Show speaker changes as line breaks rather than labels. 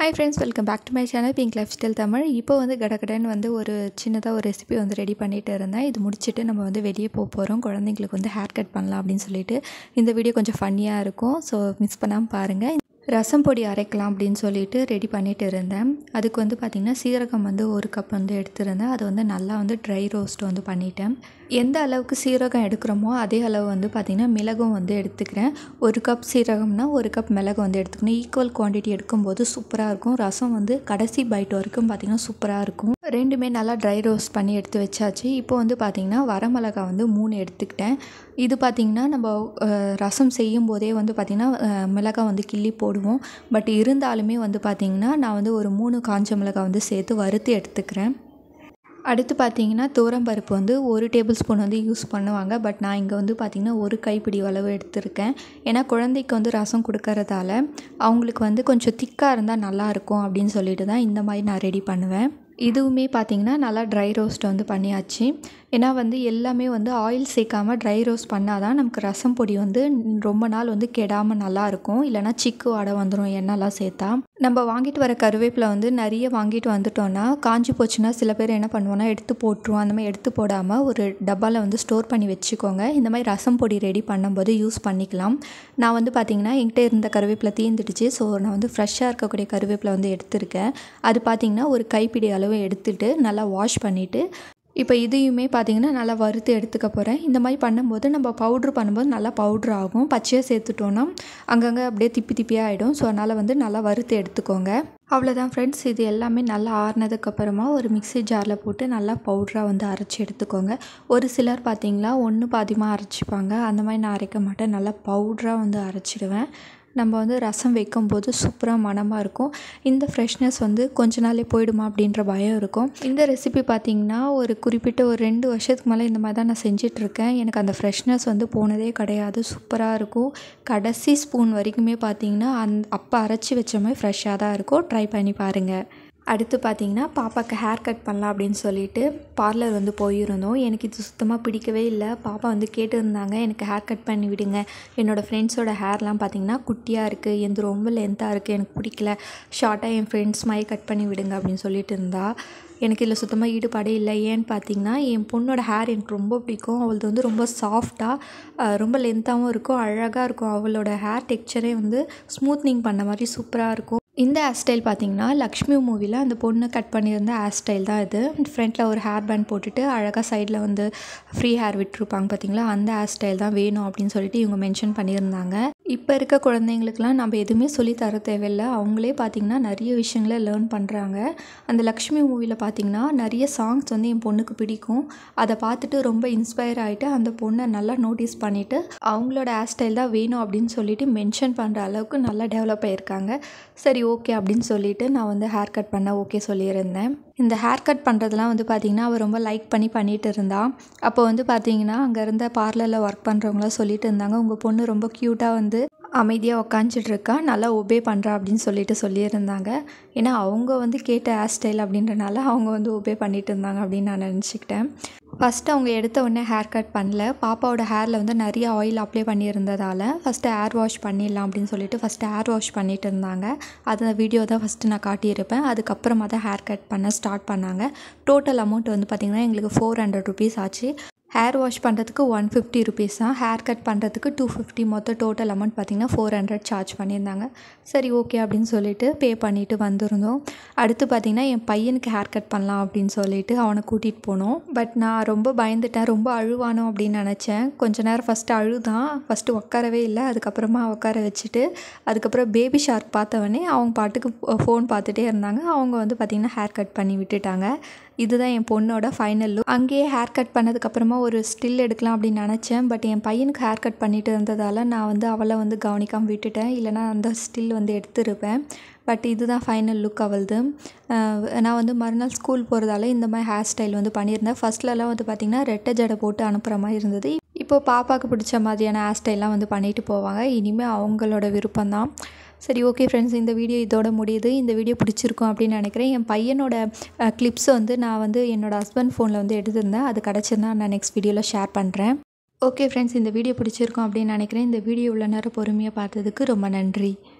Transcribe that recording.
hi friends welcome back to my channel pink lifestyle Tamil இப்போ வந்து கடகடன்னு வந்து ஒரு சின்னதாக ஒரு ரெசிபி வந்து ரெடி பண்ணிட்டு இருந்தேன் இது முடிச்சுட்டு நம்ம வந்து வெளியே போக போகிறோம் குழந்தைங்களுக்கு வந்து ஹேர் கட் பண்ணலாம் அப்படின்னு சொல்லிட்டு இந்த வீடியோ கொஞ்சம் ஃபன்னியாக இருக்கும் ஸோ மிஸ் பண்ணாமல் பாருங்கள் ரசம் பொடி அரைக்கலாம் அப்படின்னு சொல்லிட்டு ரெடி பண்ணிட்டு இருந்தேன் அதுக்கு வந்து பார்த்திங்கன்னா சீரகம் வந்து ஒரு கப் வந்து எடுத்திருந்தேன் அது வந்து நல்லா வந்து ட்ரை ரோஸ்ட் வந்து பண்ணிட்டேன் எந்த அளவுக்கு சீரகம் எடுக்கிறோமோ அதே அளவு வந்து பார்த்திங்கன்னா மிளகும் வந்து எடுத்துக்கிறேன் ஒரு கப் சீரகம்னா ஒரு கப் மிளகு வந்து எடுத்துக்கணும் ஈக்குவல் குவான்டிட்டி எடுக்கும்போது சூப்பராக இருக்கும் ரசம் வந்து கடைசி பைட் வரைக்கும் பார்த்திங்கன்னா சூப்பராக இருக்கும் ரெண்டுமே நல்லா ட்ரை ரோஸ்ட் பண்ணி எடுத்து வச்சாச்சு இப்போ வந்து பார்த்திங்கன்னா வரமிளகா வந்து மூணு எடுத்துக்கிட்டேன் இது பார்த்திங்கன்னா நம்ம அஹ், ரசம் செய்யும் போதே வந்து பார்த்திங்கன்னா அஹ், மிளகாய் வந்து கிள்ளி போடுவோம் பட் இருந்தாலுமே வந்து பார்த்திங்கன்னா நான் வந்து ஒரு மூணு காஞ்ச மிளகாய் வந்து சேர்த்து வறுத்து எடுத்துக்கிறேன் அடுத்து பார்த்தீங்கன்னா துவரம்பருப்பு வந்து ஒரு டேபிள் ஸ்பூன் வந்து யூஸ் பண்ணுவாங்க பட் நான் இங்கே வந்து பார்த்திங்கன்னா ஒரு கைப்பிடி அளவு எடுத்திருக்கேன் ஏன்னா குழந்தைக்கு வந்து ரசம் கொடுக்கறதால அவங்களுக்கு வந்து கொஞ்சம் திக்காக இருந்தால் நல்லாயிருக்கும் அப்படின்னு சொல்லிட்டு தான் இந்த மாதிரி நான் ரெடி பண்ணுவேன் இதுவுமே பார்த்திங்கன்னா நல்லா ட்ரை ரோஸ்ட் வந்து பண்ணியாச்சு ஏன்னா வந்து எல்லாமே வந்து ஆயில் சேர்க்காம ட்ரை ரோஸ்ட் பண்ணால் தான் நமக்கு ரசம் பொடி வந்து ரொம்ப நாள் வந்து கெடாமல் நல்லாயிருக்கும் இல்லைனா சிக்கு வாடை வந்துடும் எண்ணெய்லாம் சேர்த்தா நம்ம வாங்கிட்டு வர கருவேப்பிலை வந்து நிறைய வாங்கிட்டு வந்துட்டோன்னா காஞ்சி போச்சுன்னா சில பேர் என்ன பண்ணுவோன்னா எடுத்து போட்டுருவோம் அந்த மாதிரி எடுத்து போடாமல் ஒரு டப்பாவில் வந்து ஸ்டோர் பண்ணி வச்சுக்கோங்க இந்த மாதிரி ரசம் பொடி ரெடி பண்ணும்போது யூஸ் பண்ணிக்கலாம் நான் வந்து பார்த்திங்கன்னா என்கிட்ட இருந்த கருவேப்பிலை தீர்ந்துடுச்சு ஸோ நான் வந்து ஃப்ரெஷ்ஷாக இருக்கக்கூடிய கருவேப்பிலை வந்து எடுத்திருக்கேன் அது பார்த்திங்கன்னா ஒரு கைப்பிடி அளவு எடுத்துட்டு நல்லா வாஷ் பண்ணிவிட்டு இப்போ இதையுமே பார்த்தீங்கன்னா நல்லா வறுத்து எடுத்துக்க போகிறேன் இந்த மாதிரி பண்ணும்போது நம்ம பவுட்ரு பண்ணும்போது நல்லா பவுட்ரு ஆகும் பச்சையாக சேர்த்துட்டோன்னா அங்கங்கே அப்படியே திப்பி திப்பியாக ஆகிடும் ஸோ அதனால் வந்து நல்லா வறுத்து எடுத்துக்கோங்க அவ்வளோதான் ஃப்ரெண்ட்ஸ் இது எல்லாமே நல்லா ஆறுனதுக்கப்புறமா ஒரு மிக்ஸி ஜாரில் போட்டு நல்லா பவுட்ராக வந்து அரைச்சி எடுத்துக்கோங்க ஒரு சிலர் பார்த்தீங்களா ஒன்று பாதிமாக அரைச்சிப்பாங்க அந்த மாதிரி நான் அரைக்க மாட்டேன் நல்லா பவுட்ராக வந்து அரைச்சிடுவேன் நம்ம வந்து ரசம் வைக்கும்போது சூப்பராக மணமாக இருக்கும் இந்த ஃப்ரெஷ்னஸ் வந்து கொஞ்ச நாளே போயிடுமா அப்படின்ற பயம் இருக்கும் இந்த ரெசிபி பார்த்திங்கன்னா ஒரு குறிப்பிட்ட ஒரு ரெண்டு வருஷத்துக்கு மேலே இந்த மாதிரி தான் நான் செஞ்சிட்ருக்கேன் எனக்கு அந்த ஃப்ரெஷ்னஸ் வந்து போனதே கிடையாது சூப்பராக இருக்கும் கடைசி ஸ்பூன் வரைக்குமே பார்த்திங்கன்னா அந் அப்போ அரைச்சி வச்ச மாதிரி ஃப்ரெஷ்ஷாக தான் இருக்கும் ட்ரை பண்ணி பாருங்கள் அடுத்து பார்த்தீங்கன்னா பாப்பாவுக்கு ஹேர் கட் பண்ணலாம் அப்படின்னு சொல்லிட்டு பார்லர் வந்து போயிருந்தோம் எனக்கு இது சுத்தமாக பிடிக்கவே இல்லை பாப்பா வந்து கேட்டிருந்தாங்க எனக்கு ஹேர் கட் பண்ணி விடுங்க என்னோடய ஃப்ரெண்ட்ஸோட ஹேர்லாம் பார்த்தீங்கன்னா குட்டியாக இருக்குது எந்த ரொம்ப லென்த்தாக இருக்குது எனக்கு பிடிக்கல ஷார்ட்டாக என் ஃப்ரெண்ட்ஸ் மாதிரி கட் பண்ணி விடுங்க அப்படின்னு சொல்லிட்டு இருந்தா எனக்கு இதில் சுத்தமாக ஈடுபாடே இல்லை ஏன்னு பார்த்தீங்கன்னா என் பொண்ணோட ஹேர் எனக்கு ரொம்ப பிடிக்கும் அவளது வந்து ரொம்ப சாஃப்டாக ரொம்ப லென்த்தாகவும் இருக்கும் அழகாக இருக்கும் அவளோட ஹேர் டெக்ஸ்சரே வந்து ஸ்மூத்னிங் பண்ண மாதிரி சூப்பராக இருக்கும் இந்த ஹேர் ஸ்டைல் பார்த்தீங்கன்னா லக்ஷ்மி மூவியில் அந்த பொண்ணு கட் பண்ணியிருந்த ஹேர் ஸ்டைல் தான் இது ஃப்ரண்ட்டில் ஒரு ஹேர் பேண்ட் போட்டுட்டு அழகாக சைடில் வந்து ஃப்ரீ ஹேர் விட்டுருப்பாங்க பார்த்தீங்களா அந்த ஹேர் ஸ்டைல் தான் வேணும் அப்படின்னு சொல்லிட்டு இவங்க மென்ஷன் பண்ணியிருந்தாங்க இப்போ இருக்க குழந்தைங்களுக்குலாம் நம்ம எதுவுமே சொல்லி தர தேவையில்லை அவங்களே பார்த்திங்கன்னா நிறைய விஷயங்களை லேர்ன் பண்ணுறாங்க அந்த லக்ஷ்மி மூவியில் பார்த்திங்கன்னா நிறைய சாங்ஸ் வந்து என் பொண்ணுக்கு பிடிக்கும் அதை பார்த்துட்டு ரொம்ப இன்ஸ்பயர் ஆகிட்டு அந்த பொண்ணை நல்லா நோட்டீஸ் பண்ணிவிட்டு அவங்களோட ஹேர் ஸ்டைல் தான் வேணும் அப்படின்னு சொல்லிட்டு மென்ஷன் பண்ணுற அளவுக்கு நல்லா டெவலப் ஆகியிருக்காங்க சரி ஓகே அப்படின்னு சொல்லிட்டு நான் வந்து ஹேர் கட் பண்ண ஓகே சொல்லியிருந்தேன் இந்த ஹேர் கட் பண்ணுறதுலாம் வந்து பார்த்திங்கன்னா அவள் ரொம்ப லைக் பண்ணி பண்ணிகிட்டு இருந்தா அப்போ வந்து பார்த்தீங்கன்னா அங்கே இருந்த பார்லரில் ஒர்க் பண்ணுறவங்களாம் சொல்லிட்டு இருந்தாங்க உங்கள் பொண்ணு ரொம்ப க்யூட்டாக வந்து அமைதியாக உக்காந்துட்டு இருக்கா நல்லா ஒபே பண்ணுறா அப்படின்னு சொல்லிட்டு சொல்லியிருந்தாங்க ஏன்னா அவங்க வந்து கேட்ட ஹேர் ஸ்டைல் அப்படின்றனால அவங்க வந்து ஒபே பண்ணிட்டு இருந்தாங்க அப்படின்னு நான் நினச்சிக்கிட்டேன் ஃபஸ்ட்டு அவங்க எடுத்த உடனே ஹேர் கட் பண்ணல பாப்பாவோட ஹேரில் வந்து நிறைய ஆயில் அப்ளை பண்ணியிருந்ததால் ஃபஸ்ட்டு ஹேர் வாஷ் பண்ணிடலாம் அப்படின்னு சொல்லிட்டு ஃபஸ்ட்டு ஹேர் வாஷ் பண்ணிட்டு இருந்தாங்க அந்த வீடியோ தான் ஃபஸ்ட்டு நான் காட்டியிருப்பேன் அதுக்கப்புறமா தான் ஹேர் கட் பண்ண ஸ்டார்ட் பண்ணாங்க டோட்டல் அமௌண்ட் வந்து பார்த்திங்கன்னா எங்களுக்கு ஃபோர் ஹண்ட்ரட் ருபீஸ் ஆச்சு ஹேர் வாஷ் பண்ணுறதுக்கு ஒன் ஃபிஃப்டி ருபீஸ் தான் ஹேர் கட் பண்ணுறதுக்கு டூ ஃபிஃப்டி மொத்தம் டோட்டல் அமௌண்ட் பார்த்திங்கன்னா ஃபோர் ஹண்ட்ரட் சார்ஜ் பண்ணியிருந்தாங்க சரி ஓகே அப்படின்னு சொல்லிட்டு பே பண்ணிவிட்டு வந்திருந்தோம் அடுத்து பார்த்திங்கன்னா என் பையனுக்கு ஹேர் கட் பண்ணலாம் அப்படின்னு சொல்லிட்டு அவனை கூட்டிகிட்டு போனோம் பட் நான் ரொம்ப பயந்துட்டேன் ரொம்ப அழுவானோ அப்படின்னு நினச்சேன் கொஞ்ச நேரம் ஃபஸ்ட்டு அழுதான் ஃபஸ்ட்டு உட்காரவே இல்லை அதுக்கப்புறமா உட்கார வச்சுட்டு அதுக்கப்புறம் பேபி ஷார்க் பார்த்தவொடனே அவங்க பாட்டுக்கு ஃபோன் பார்த்துட்டே இருந்தாங்க அவங்க வந்து பார்த்திங்கன்னா ஹேர் கட் பண்ணி விட்டுட்டாங்க இதுதான் என் பொண்ணோட ஃபைனல் லுக் அங்கேயே ஹேர் கட் பண்ணதுக்கப்புறமா ஒரு ஸ்டில் எடுக்கலாம் அப்படின்னு நினச்சேன் பட் என் பையனுக்கு ஹேர் கட் பண்ணிட்டு இருந்ததால் நான் வந்து அவளை வந்து கவனிக்காமல் விட்டுட்டேன் இல்லைனா அந்த ஸ்டில் வந்து எடுத்துருப்பேன் பட் இதுதான் ஃபைனல் லுக் அவளது அஹ் நான் வந்து மறுநாள் ஸ்கூல் போகிறதால இந்த மாதிரி ஹேர் ஸ்டைல் வந்து பண்ணியிருந்தேன் ஃபஸ்ட்லலாம் வந்து பார்த்திங்கன்னா ரெட்டை ஜடை போட்டு அனுப்புகிற மாதிரி இருந்தது இப்போ பாப்பாவுக்கு பிடிச்ச மாதிரியான ஹேர் ஸ்டைல்லாம் வந்து பண்ணிட்டு போவாங்க இனிமேல் அவங்களோட விருப்பம்தான் சரி ஓகே ஃப்ரெண்ட்ஸ் இந்த வீடியோ இதோட முடியுது இந்த வீடியோ பிடிச்சிருக்கும் அப்படின்னு நினைக்கிறேன் என் பையனோட கிளிப்ஸ் வந்து நான் வந்து என்னோடய ஹஸ்பண்ட் ஃபோனில் வந்து எடுத்திருந்தேன் அது கிடச்சிருந்தா நான் நெக்ஸ்ட் வீடியோவில் ஷேர் பண்ணுறேன் ஓகே ஃப்ரெண்ட்ஸ் இந்த வீடியோ பிடிச்சிருக்கும் அப்படின்னு நினைக்கிறேன் இந்த வீடியோ உள்ள நேரம் பொறுமையாக பார்த்ததுக்கு ரொம்ப நன்றி